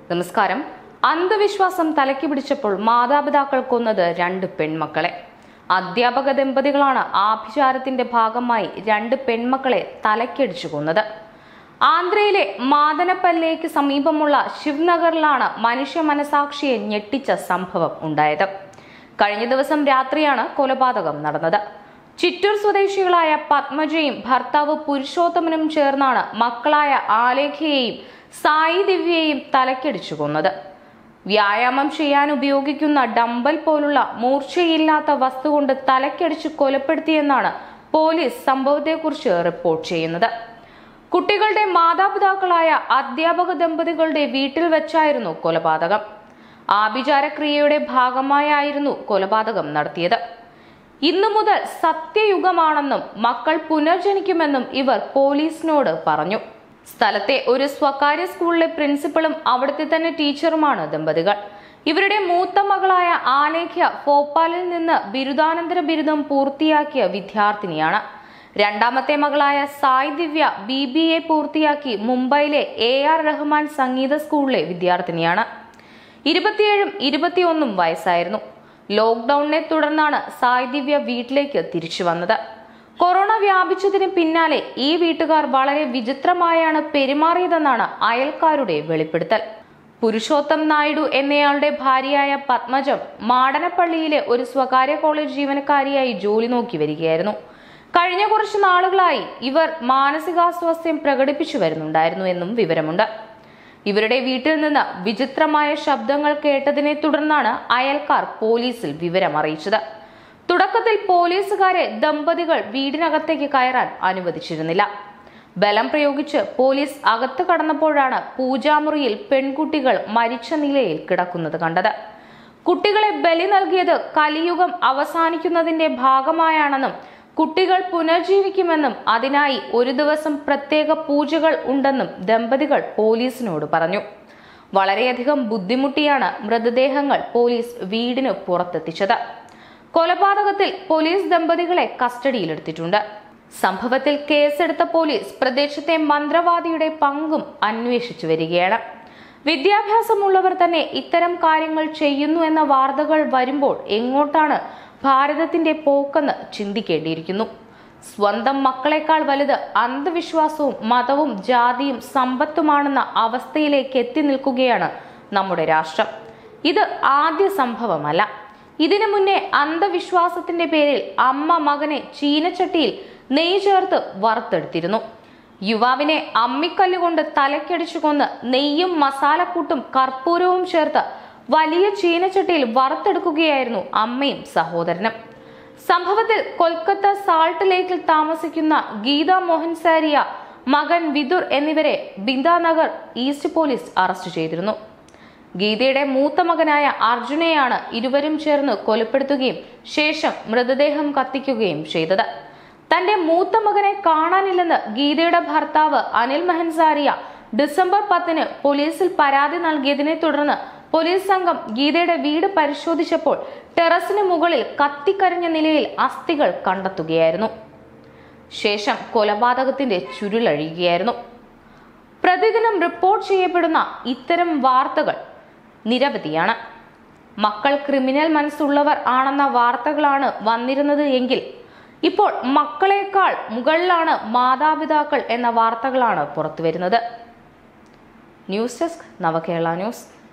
നമസ്കാരം അന്ധവിശ്വാസം തലയ്ക്ക് പിടിച്ചപ്പോൾ മാതാപിതാക്കൾ കൊന്നത് രണ്ട് പെൺമക്കളെ അധ്യാപക ദമ്പതികളാണ് ആഭിചാരത്തിന്റെ ഭാഗമായി രണ്ട് പെൺമക്കളെ തലയ്ക്കടിച്ചു കൊന്നത് ആന്ധ്രയിലെ മാദനപ്പല്ലേക്ക് സമീപമുള്ള ശിവ്നഗറിലാണ് മനുഷ്യ മനസാക്ഷിയെ ഞെട്ടിച്ച സംഭവം ഉണ്ടായത് കഴിഞ്ഞ ദിവസം രാത്രിയാണ് കൊലപാതകം നടന്നത് ചിറ്റൂർ സ്വദേശികളായ പത്മജയും ഭർത്താവ് പുരുഷോത്തമനും ചേർന്നാണ് മക്കളായ ആലേഖയെയും സായി ദിവ്യയെയും തലക്കടിച്ചു കൊന്നത് വ്യായാമം ചെയ്യാൻ ഉപയോഗിക്കുന്ന ഡമ്പൽ പോലുള്ള മൂർച്ചയില്ലാത്ത വസ്തു കൊണ്ട് തലക്കടിച്ച് കൊലപ്പെടുത്തിയെന്നാണ് പോലീസ് സംഭവത്തെക്കുറിച്ച് റിപ്പോർട്ട് ചെയ്യുന്നത് കുട്ടികളുടെ മാതാപിതാക്കളായ അധ്യാപക ദമ്പതികളുടെ വീട്ടിൽ വെച്ചായിരുന്നു കൊലപാതകം ആഭിചാരക്രിയയുടെ ഭാഗമായായിരുന്നു കൊലപാതകം നടത്തിയത് ഇന്നു മുതൽ സത്യയുഗമാണെന്നും മക്കൾ പുനർജനിക്കുമെന്നും ഇവർ പോലീസിനോട് പറഞ്ഞു സ്ഥലത്തെ ഒരു സ്വകാര്യ സ്കൂളിലെ പ്രിൻസിപ്പളും അവിടുത്തെ തന്നെ ടീച്ചറുമാണ് ദമ്പതികൾ ഇവരുടെ മൂത്ത മകളായ ആലേഖ്യ ഭോപ്പാലിൽ നിന്ന് ബിരുദാനന്തര ബിരുദം പൂർത്തിയാക്കിയ വിദ്യാർത്ഥിനിയാണ് രണ്ടാമത്തെ മകളായ Sai Divya B B A പൂർത്തിയാക്കി മുംബൈയിലെ എ ആർ റഹ്മാൻ സംഗീത സ്കൂളിലെ വിദ്യാർത്ഥിനിയാണ് ഇരുപത്തിയേഴും ഇരുപത്തിയൊന്നും വയസ്സായിരുന്നു ലോക്ക്ഡൌണിനെ തുടർന്നാണ് സായ് ദിവ്യ വീട്ടിലേക്ക് തിരിച്ചു വന്നത് കൊറോണ വ്യാപിച്ചതിന് പിന്നാലെ ഈ വീട്ടുകാർ വളരെ വിചിത്രമായാണ് പെരുമാറിയതെന്നാണ് അയൽക്കാരുടെ വെളിപ്പെടുത്തൽ പുരുഷോത്തം നായിഡു എന്നയാളുടെ ഭാര്യയായ പത്മജം മാടനപ്പള്ളിയിലെ ഒരു സ്വകാര്യ കോളേജ് ജീവനക്കാരിയായി ജോലി നോക്കി വരികയായിരുന്നു കഴിഞ്ഞ കുറച്ച് നാളുകളായി ഇവർ മാനസികാസ്വാസ്ഥ്യം പ്രകടിപ്പിച്ചു വരുന്നുണ്ടായിരുന്നു എന്നും വിവരമുണ്ട് ഇവരുടെ വീട്ടിൽ നിന്ന് വിചിത്രമായ ശബ്ദങ്ങൾ കേട്ടതിനെ തുടർന്നാണ് അയൽക്കാർ പോലീസിൽ വിവരം അറിയിച്ചത് തുടക്കത്തിൽ പോലീസുകാരെ ദമ്പതികൾ വീടിനകത്തേക്ക് കയറാൻ അനുവദിച്ചിരുന്നില്ല ബലം പ്രയോഗിച്ച് പോലീസ് അകത്ത് കടന്നപ്പോഴാണ് പൂജാമുറിയിൽ പെൺകുട്ടികൾ മരിച്ച നിലയിൽ കിടക്കുന്നത് കണ്ടത് കുട്ടികളെ ബലി നൽകിയത് കലിയുഗം അവസാനിക്കുന്നതിന്റെ ഭാഗമായാണെന്നും കുട്ടികൾ പുനർജീവിക്കുമെന്നും അതിനായി ഒരു ദിവസം പ്രത്യേക പൂജകൾ ഉണ്ടെന്നും ദമ്പതികൾ പോലീസിനോട് പറഞ്ഞു വളരെയധികം ബുദ്ധിമുട്ടിയാണ് മൃതദേഹങ്ങൾ പോലീസ് വീടിന് പുറത്തെത്തിച്ചത് കൊലപാതകത്തിൽ പോലീസ് ദമ്പതികളെ കസ്റ്റഡിയിലെടുത്തിട്ടുണ്ട് സംഭവത്തിൽ കേസെടുത്ത പോലീസ് പ്രദേശത്തെ മന്ത്രവാദിയുടെ പങ്കും അന്വേഷിച്ചു വരികയാണ് വിദ്യാഭ്യാസമുള്ളവർ തന്നെ ഇത്തരം കാര്യങ്ങൾ ചെയ്യുന്നു എന്ന വാർത്തകൾ വരുമ്പോൾ എങ്ങോട്ടാണ് ഭാരതത്തിന്റെ പോക്കെന്ന് ചിന്തിക്കേണ്ടിയിരിക്കുന്നു സ്വന്തം മക്കളെക്കാൾ വലുത് അന്ധവിശ്വാസവും മതവും ജാതിയും സമ്പത്തുമാണെന്ന അവസ്ഥയിലേക്ക് എത്തി നിൽക്കുകയാണ് നമ്മുടെ രാഷ്ട്രം ഇത് ആദ്യ സംഭവമല്ല ഇതിനു മുന്നേ അന്ധവിശ്വാസത്തിന്റെ പേരിൽ അമ്മ മകനെ ചീനച്ചട്ടിയിൽ നെയ്യ് ചേർത്ത് വറുത്തെടുത്തിരുന്നു യുവാവിനെ അമ്മിക്കല്ലുകൊണ്ട് തലക്കടിച്ചു കൊന്ന് നെയ്യും മസാലക്കൂട്ടും കർപ്പൂരവും ചേർത്ത് വലിയ ചീനച്ചട്ടിയിൽ വറുത്തെടുക്കുകയായിരുന്നു അമ്മയും സഹോദരനും സംഭവത്തിൽ കൊൽക്കത്ത സാൾട്ട് ലേക്കിൽ താമസിക്കുന്ന ഗീത മോഹൻ സാരിയ മകൻ വിദുർ എന്നിവരെ ബിന്ദാനഗർ ഈസ്റ്റ് പോലീസ് അറസ്റ്റ് ചെയ്തിരുന്നു ഗീതയുടെ മൂത്ത മകനായ അർജുനെയാണ് ഇരുവരും ചേർന്ന് കൊലപ്പെടുത്തുകയും ശേഷം മൃതദേഹം കത്തിക്കുകയും ചെയ്തത് തന്റെ മൂത്ത മകനെ കാണാനില്ലെന്ന് ഗീതയുടെ ഭർത്താവ് അനിൽ മെഹൻസാരിയ ഡിസംബർ പത്തിന് പോലീസിൽ പരാതി നൽകിയതിനെ തുടർന്ന് പോലീസ് സംഘം ഗീതയുടെ വീട് പരിശോധിച്ചപ്പോൾ ടെറസിന് മുകളിൽ കത്തിക്കരിഞ്ഞ നിലയിൽ അസ്ഥികൾ കണ്ടെത്തുകയായിരുന്നു ശേഷം കൊലപാതകത്തിന്റെ ചുരുളഴിയുകയായിരുന്നു പ്രതിദിനം റിപ്പോർട്ട് ചെയ്യപ്പെടുന്ന ഇത്തരം വാർത്തകൾ നിരവധിയാണ് മക്കൾ ക്രിമിനൽ മനസ്സുള്ളവർ ആണെന്ന വാർത്തകളാണ് വന്നിരുന്നത് എങ്കിൽ ഇപ്പോൾ മക്കളെക്കാൾ മുകളിലാണ് മാതാപിതാക്കൾ എന്ന വാർത്തകളാണ് പുറത്തുവരുന്നത് ന്യൂസ് ഡെസ്ക് നവകേരള ന്യൂസ്